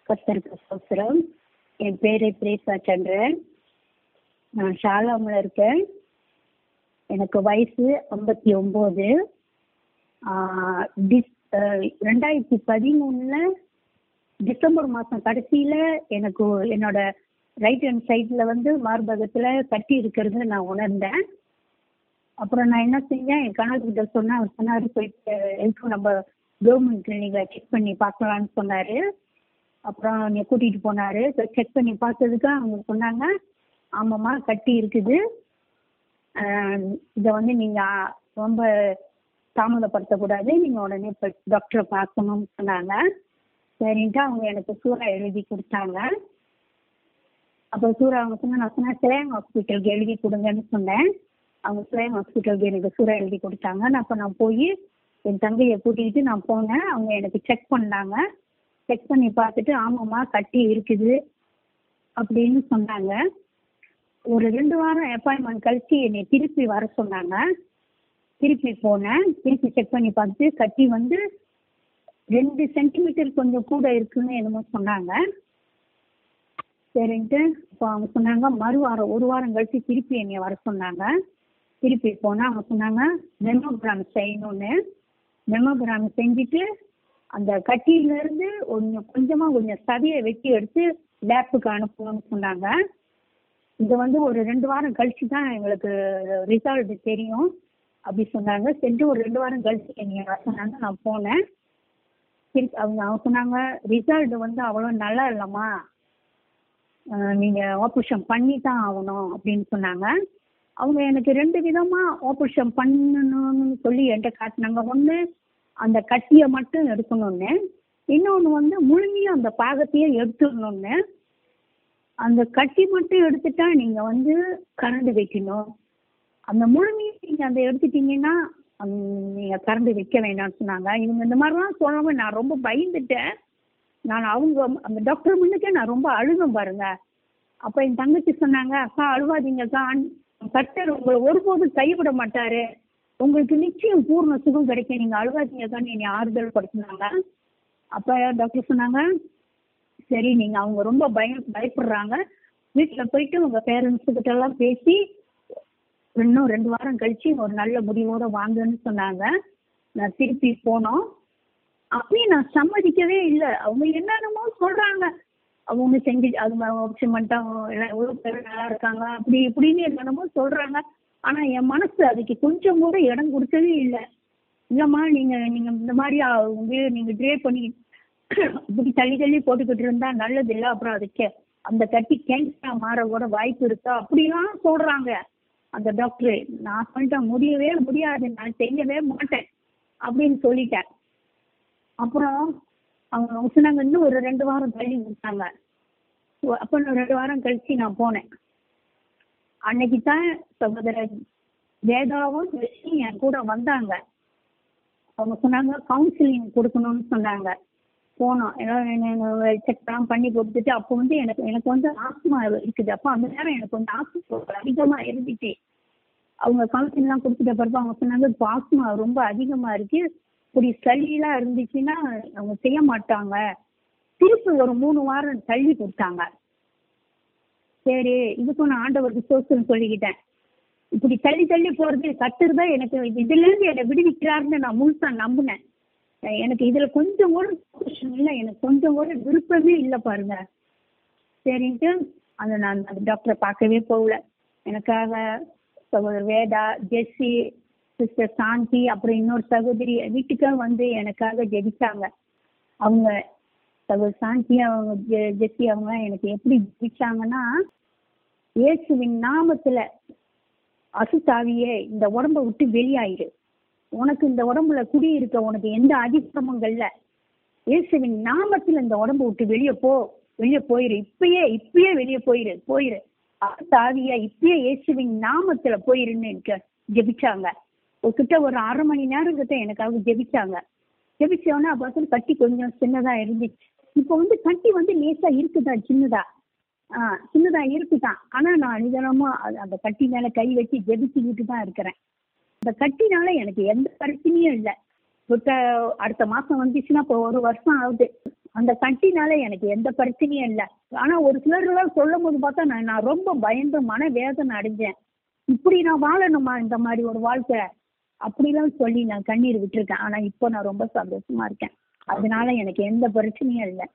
கர்த்தருக்கு சோத்திரம் என் பேரு பிரேசா சந்திரன் நான் ஷாலாமில் இருக்கேன் எனக்கு வயசு ஐம்பத்தி ஒம்பது டிஸ் ரெண்டாயிரத்தி பதிமூணில் டிசம்பர் மாதம் கடைசியில் எனக்கு என்னோட ரைட் ஹேண்ட் சைடில் வந்து மார்பகத்தில் கட்டி இருக்கிறது நான் உணர்ந்தேன் அப்புறம் நான் என்ன செஞ்சேன் என் கணவர்கிட்ட சொன்னேன் அவர் சொன்னார் போயிட்டு எதுக்கும் நம்ம கவர்மெண்ட் கிளினிக்கில் செக் பண்ணி பார்க்கலான்னு சொன்னார் அப்புறம் என்னை கூட்டிகிட்டு போனார் செக் பண்ணி பார்த்ததுக்கு அவங்க சொன்னாங்க ஆமாம்மா கட்டி இருக்குது இதை வந்து நீங்கள் ரொம்ப தாமதப்படுத்தக்கூடாது நீங்கள் உடனே இப்போ டாக்டரை பார்க்கணும்னு சொன்னாங்க சரின்ட்டு அவங்க எனக்கு சூறா எழுதி கொடுத்தாங்க அப்போ சூறா அவங்க சொன்ன நான் சொன்னேன் சிலையங் ஹாஸ்பிட்டலுக்கு எழுதி கொடுங்கன்னு சொன்னேன் அவங்க சிலையங் ஹாஸ்பிட்டலுக்கு எனக்கு சூறா எழுதி கொடுத்தாங்க நான் அப்போ நான் போய் என் தங்கையை கூட்டிகிட்டு நான் போனேன் அவங்க எனக்கு செக் பண்ணாங்க செக் பண்ணி பார்த்துட்டு ஆமாம்மா கட்டி இருக்குது அப்படின்னு சொன்னாங்க ஒரு ரெண்டு வாரம் அப்பாயின்மெண்ட் கழிச்சு என்னை திருப்பி வர சொன்னாங்க திருப்பி போனேன் திருப்பி செக் பண்ணி பார்த்து கட்டி வந்து ரெண்டு சென்டிமீட்டர் கொஞ்சம் கூட இருக்குன்னு என்னமோ சொன்னாங்க சரின்ட்டு இப்போ அவங்க சொன்னாங்க மறு வாரம் ஒரு வாரம் கழிச்சு திருப்பி என்னை வர சொன்னாங்க திருப்பி போனால் அவங்க சொன்னாங்க மெமோகிராம் செய்யணும்னு மெமோகிராம் செஞ்சுட்டு அந்த கட்டியிலேருந்து கொஞ்சம் கொஞ்சமாக கொஞ்சம் சதையை வெட்டி எடுத்து லேப்புக்கு அனுப்பணும்னு சொன்னாங்க இது வந்து ஒரு ரெண்டு வாரம் கழிச்சு தான் எங்களுக்கு ரிசல்ட் தெரியும் அப்படி சொன்னாங்க சென்று ஒரு ரெண்டு வாரம் கழிச்சு நீங்கள் வர சொன்னாங்க நான் போனேன் திருப்பி அவங்க அவங்க சொன்னாங்க ரிசல்ட் வந்து அவ்வளோ நல்லா இல்லைம்மா நீங்கள் ஆப்ரேஷன் பண்ணி தான் ஆகணும் அப்படின்னு சொன்னாங்க அவங்க எனக்கு ரெண்டு விதமாக ஆப்ரேஷன் பண்ணணும்னு சொல்லி என்கிட்ட காட்டினாங்க ஒன்று அந்த கட்டியை மட்டும் எடுக்கணும்னு இன்னொன்று வந்து முழுமையாக அந்த பாகத்தையே எடுத்துடணும்னு அந்த கட்டி மட்டும் எடுத்துட்டா நீங்கள் வந்து கரண்ட் வைக்கணும் அந்த முழுமையை நீங்கள் அந்த எடுத்துட்டீங்கன்னா நீங்கள் கரண்ட் வைக்க வேண்டாம்னு சொன்னாங்க இவங்க இந்த மாதிரிலாம் சொல்லாமல் நான் ரொம்ப பயந்துட்டேன் நான் அவங்க அந்த டாக்டர் முன்னுக்கே நான் ரொம்ப அழுகம் பாருங்க அப்போ என் தங்கச்சி சொன்னாங்க அக்கா அழுவாதீங்கக்கா கர்த்தர் உங்களை ஒருபோதும் கைவிட மாட்டாரு உங்களுக்கு நிச்சயம் பூர்ண சுகம் கிடைக்கும் நீங்கள் அழுவாதீங்கக்கான்னு என்னை ஆறுதல் படுத்தினாங்க அப்போ டாக்டர் சொன்னாங்க சரி நீங்கள் அவங்க ரொம்ப பய பயப்படுறாங்க வீட்டில் போயிட்டு உங்கள் பேரண்ட்ஸுக்கிட்ட எல்லாம் பேசி இன்னும் ரெண்டு வாரம் கழிச்சு ஒரு நல்ல முடிவோட வாங்கன்னு சொன்னாங்க நான் திருப்பி போனோம் அப்பயும் நான் சம்மதிக்கவே இல்லை அவங்க என்னென்னமோ சொல்கிறாங்க அவங்க செஞ்சு அது ஆப்ஷன் பண்ணிட்டாங்க எல்லாம் எவ்வளோ பேர் நல்லா இருக்காங்க அப்படி இப்படின்னு என்னென்னமோ சொல்கிறாங்க ஆனால் என் மனசு அதுக்கு கொஞ்சம் கூட இடம் கொடுத்ததே இல்லை இல்லைம்மா நீங்கள் நீங்கள் இந்த மாதிரி அவங்க நீங்கள் ட்ரே பண்ணி இப்படி தள்ளி தள்ளி போட்டுக்கிட்டு இருந்தா நல்லது இல்லை அப்புறம் அதுக்கு அந்த கட்டி கேன்சராக மாற கூட வாய்ப்பு இருக்கா அப்படிலாம் சொல்கிறாங்க அந்த டாக்டரு நான் சொல்லிட்டேன் முடியவே முடியாது நான் செய்யவே மாட்டேன் அப்படின்னு சொல்லிட்டேன் அப்புறம் அவங்க சொன்னாங்க இன்னும் ஒரு ரெண்டு வாரம் தள்ளி கொடுத்தாங்க அப்போ இன்னும் ரெண்டு வாரம் கழிச்சு நான் போனேன் அன்னைக்கு தான் சகோதரர் வேதாவும் என் கூட வந்தாங்க அவங்க சொன்னாங்க கவுன்சிலிங் கொடுக்கணும்னு சொன்னாங்க போனோம் ஏதோ செக்லாம் பண்ணி கொடுத்துட்டு அப்போ வந்து எனக்கு எனக்கு வந்து ஆஸ்மா இருக்குது அப்போ அந்த நேரம் எனக்கு வந்து ஆஸ்மா அதிகமாக இருந்துச்சு அவங்க கவுன்சிலிங்லாம் கொடுத்துட்ட பிறகு அவங்க சொன்னாங்க இப்போ ஆஸ்மா ரொம்ப அதிகமாக இருக்கு இப்படி சளியெல்லாம் இருந்துச்சுன்னா அவங்க செய்ய மாட்டாங்க திருப்பி ஒரு மூணு வாரம் தள்ளி கொடுத்தாங்க சரி இதுக்கும் நான் ஆண்டவருக்கு சோசுன்னு சொல்லிக்கிட்டேன் இப்படி தள்ளி தள்ளி போகிறது கத்துறதா எனக்கு இதுலேருந்து என்னை விடுவிக்கிறாருன்னு நான் முழுசாக நம்பினேன் எனக்கு இதில் கொஞ்சம் கூட இல்லை எனக்கு கொஞ்சம் கூட விருப்பமே இல்லை பாருங்க சரின்ட்டு அந்த நான் அந்த டாக்டரை பார்க்கவே போகல எனக்காக சகோதரர் வேதா ஜெஸ்ஸி சிஸ்டர் சாந்தி அப்புறம் இன்னொரு சகோதரி வீட்டுக்காக வந்து எனக்காக ஜெபிச்சாங்க அவங்க சகோதரி சாந்தி அவங்க ஜெ ஜெஸ்ஸி அவங்க எனக்கு எப்படி ஜெபிச்சாங்கன்னா இயேசுவின் நாமத்தில் அசுத்தாவியே இந்த உடம்பை விட்டு வெளியாயிரு உனக்கு இந்த உடம்புல குடியிருக்க உனக்கு எந்த அதிசிரமங்கள்ல இயேசுவின் நாமத்தில் இந்த உடம்பு விட்டு வெளியே போ வெளியே போயிரு இப்பயே இப்பயே வெளியே போயிரு போயிரு தாவியா இப்பயே இயேசுவின் நாமத்துல போயிருன்னு எனக்கு ஜெபிச்சாங்க ஒரு கிட்ட ஒரு அரை மணி நேரம் கிட்ட எனக்காக ஜெபிச்சாங்க ஜெபிச்சோன்னா அப்போ கட்டி கொஞ்சம் சின்னதா இருந்துச்சு இப்போ வந்து கட்டி வந்து லேசா இருக்குதா சின்னதா ஆ சின்னதா இருக்குதான் ஆனா நான் நிதானமா அந்த கட்டி மேல கை வச்சு ஜெபிச்சுக்கிட்டு தான் இருக்கிறேன் இந்த கட்டினால எனக்கு எந்த பிரச்சனையும் இல்லை இப்போ அடுத்த மாசம் வந்துச்சுன்னா இப்போ ஒரு வருஷம் ஆகுது அந்த கட்டினால எனக்கு எந்த பிரச்சனையும் இல்லை ஆனா ஒரு சிலர் எல்லாம் சொல்லும் போது பார்த்தா நான் நான் ரொம்ப பயந்து மன வேதனை அடைஞ்சேன் இப்படி நான் வாழணுமா இந்த மாதிரி ஒரு வாழ்க்கை அப்படிலாம் சொல்லி நான் கண்ணீர் விட்டுருக்கேன் ஆனா இப்போ நான் ரொம்ப சந்தோஷமா இருக்கேன் அதனால எனக்கு எந்த பிரச்சனையும் இல்லை